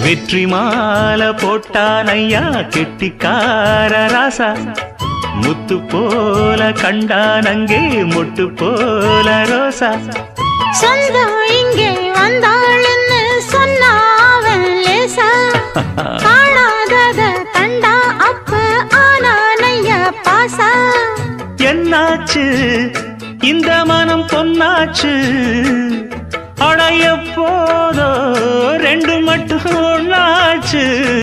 வெற்றி மாலை போட்டான் ஐயா கெட்டிக்கார ராசா முத்து போல கண்டான் அங்கே மொட்டு போல ரோசா சொந்தம் இங்கே வந்தாள்னு சொன்னாவன் லேசா காணாதத கண்டா அப்ப ஆனானையா பாசா என்னாச்சு இந்த மனம் பொன்னாச்சு அடைய போதோ ரெண்டு மட்டும் ஒன்னாச்சு